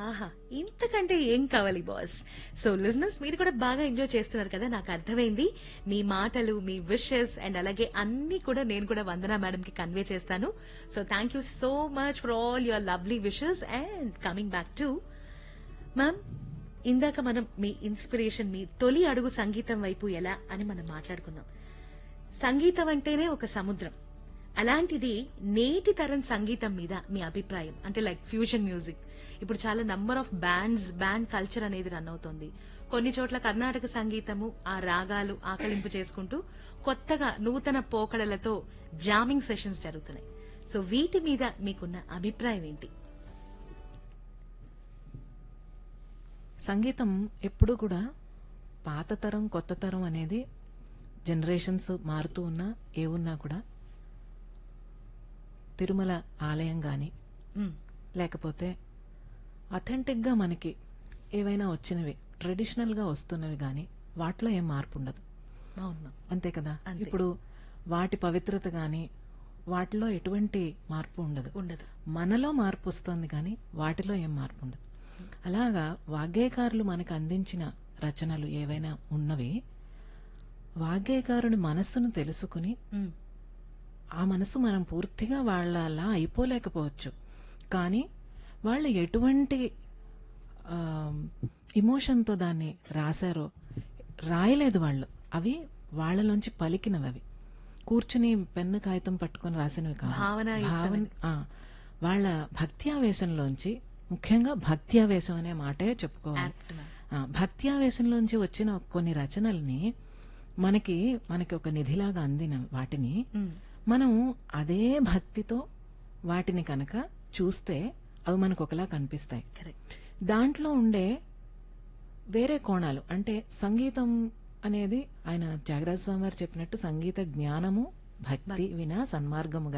ఆహా ఇంతకంటే ఏం కావాలి బాస్ సో లిజినెస్ మీరు కూడా బాగా ఎంజాయ్ చేస్తున్నారు కదా నాకు అర్థమైంది మీ మాటలు మీ విషెస్ అండ్ అలాగే అన్ని కూడా నేను కూడా వందన మేడం కి కన్వే చేస్తాను so thank you so much for all your lovely wishes and coming back to ma'am ఇందాక మనం మీ ఇన్స్పిరేషన్ మీ తొలి అడుగు సంగీతం వైపు ఎలా అని మనం మాట్లాడుకుందాం సంగీతం అంటేనే ఒక సముద్రం అలాంటిది నేటి తరం సంగీతం మీద మీ అభిప్రాయం అంటే లైక్ ఫ్యూజన్ మ్యూజిక్ ఇప్పుడు చాలా number of bands band culture అనేది రన్ అవుతోంది కొన్ని చోట్ల కర్ణాటక సంగీతము ఆ రాగాలు ఆకలింపు చేసుకుంటూ కొత్తగా నూతన పోకడలతో జామింగ్ సెషన్స్ జరుగుతున్నాయి సో వీటి మీద మీకున్న అభిప్రాయం ఏంటి సంగీతం ఎప్పుడూ కూడా పాత తరం కొత్త తరం అనేది జనరేషన్స్ మారుతూ ఉన్నా ఏ ఉన్నా కూడా తిరుమల ఆలయం గాని మ్మ్. లేకపోతే అథెంటిక్ గా మనకి ఏవైనా వచ్చినవి ట్రెడిషనల్ గా వస్తున్నవి గాని వాటిలో ఏం మార్పు ఉండదు అవును మ్యామ్. అంతే కదా అంతే. ఇప్పుడు వాటి పవిత్రత గాని వాటిలో ఎటువంటి మార్పు ఉండదు ఉండదు మనలో మార్పు వస్తుంది కానీ వాటిలో ఏం మార్పు ఉండదు అలాగా వాగ్గేయకారులు మనకు అందించిన రచనలు ఏవైనా ఉన్నవి వాగ్గేయకారుని మనస్సును తెలుసుకుని మ్మ్. ఆ మనసు మనం పూర్తిగా వాళ్ళలా అయిపోలేకపోవచ్చు కానీ వాళ్ళు ఎటువంటి ఇమోషన్తో దాన్ని రాశారో రాయలేదు వాళ్ళు అవి వాళ్ళలోంచి పలికినవి అవి కూర్చుని పెన్ను కాగితం పట్టుకొని రాసినవి కాదు భావనాయుక్తమైనవి. భావన ఆ, వాళ్ళ భక్త్యావేశంలోంచి ముఖ్యంగా భక్త్యావేశం అనే మాటే చెప్పుకోవాలి Apt మ్యామ్. ఆ, భక్త్యావేశంలోంచి వచ్చిన కొన్ని రచనల్ని మనకి మనకి ఒక నిధిలాగా అందిన వాటిని మ్మ్. మనం అదే భక్తితో వాటిని కనుక చూస్తే అవి మనకు ఒకలా కనిపిస్తాయి కరెక్ట్ దాంట్లో ఉండే వేరే కోణాలు అంటే సంగీతం అనేది ఆయన త్యాగరాజ స్వామి వారు చెప్పినట్టు సంగీత జ్ఞానము భక్తి వినా సన్మార్గము